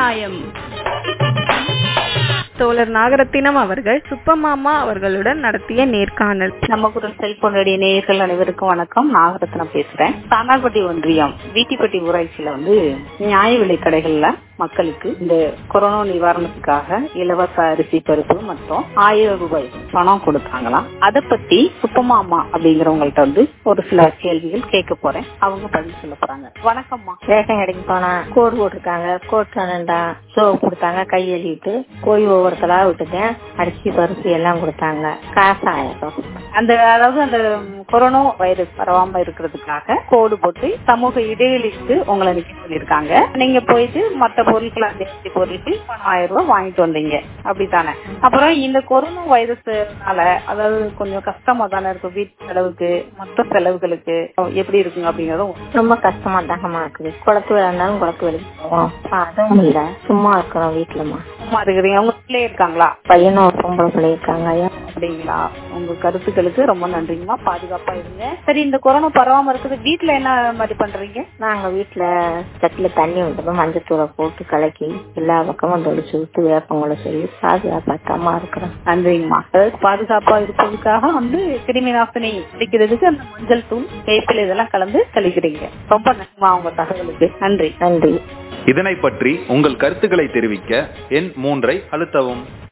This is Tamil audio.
நியாயம் தோழர் நாகரத்தினம் அவர்கள் சுப்பமாமா அவர்களுடன் நடத்திய நேர்காணல் நம்ம குரல் செல்போன் ரேடியோ நேயர்கள் அனைவருக்கும் வணக்கம் நாகரத்னம் பேசுறேன் சானார்பட்டி ஒன்றியம் வீட்டிப்பட்டி ஊராட்சியில வந்து நியாய விலை கடைகள்ல மக்களுக்கு இந்த கொரோனா நிவாரணத்துக்காக இலவச அரிசி பருப்பு மற்றும் ஆயிரம் ரூபாய் பணம் கொடுத்தாங்களாம் அதை பத்தி சுப்பமாமா அப்படிங்கிறவங்கள்ட்ட வந்து ஒரு சில கேள்விகள் கேட்க போறேன் அவங்க பதில் சொல்ல போறாங்க வணக்கம்மா ரேஷன் கடைக்கு போனா கோடு போட்டிருக்காங்க கோட் கனண்டா சோப்பு கொடுத்தாங்க கை எழுதிட்டு போய் ஒவ்வொருத்தரா விட்டுட்டேன் அரிசி பருப்பு எல்லாம் கொடுத்தாங்க காசு ஆயிரம் ரூபாய். அந்த அதாவது அந்த ம், கொரோனா வைரஸ் பரவாம இருக்கிறதுக்காக கோடு போட்டு சமூக இடைவெளிக்கு உங்களை நிக்க சொல்லியிருக்காங்க நீங்க போயிட்டு மத்த பொருட்கள் அத்தியாவசிய பொருட்கள் பணம் ஆயிரம் ரூபாய் வாங்கிட்டு வந்தீங்க அப்படித்தானே அப்புறம் இந்த கொரோனா வைரஸ்னால அதாவது கொஞ்சம் கஷ்டமா தானே இருக்கும் வீட்டு செலவுக்கு மற்ற செலவுகளுக்கு எப்படி இருக்குங்க அப்படிங்கறதும் ரொம்ப கஷ்டமா தாகமா இருக்குது குளத்து வேலை இருந்தாலும் குளத்து வேலைக்கு போவோம் அதுவும் இல்ல சும்மா இருக்கிறோம் வீட்டுலமா சும்மா இருக்கிறீங்க உங்க பிள்ளைய இருக்காங்களா பையனும் ஒரு பொம்பளை பிள்ளை இருக்காங்க ஐயா அப்படிங்களா உங்க கருத்துக்களுக்கு ரொம்ப நன்றிங்கம்மா பாதுகாப்பா இருங்க சரி இந்த கொரோனா பரவாம இருக்குது வீட்டுல என்ன மாதிரி பண்றீங்க நாங்க வீட்டுல தட்டுல தண்ணி விட்டதும் மஞ்சத்தூளை போட்டு கலக்கி எல்லா பக்கமும் தொளிச்சு விட்டு வேப்பங்களை சொல்லி பாதுகாப்பாத்தமா இருக்கிறோம் நன்றிங்கம்மா அதாவது பாதுகாப்பா இருப்பதுக்காக வந்து கிருமி நாசினி அடிக்கிறதுக்கு அந்த மஞ்சள் தூள் வேப்பிலை இதெல்லாம் கலந்து தெளிக்கிறீங்க ரொம்ப நன்றிமா உங்க தகவலுக்கு நன்றி நன்றி இதனை பற்றி உங்கள் கருத்துக்களை தெரிவிக்க எண் மூன்றை அழுத்தவும்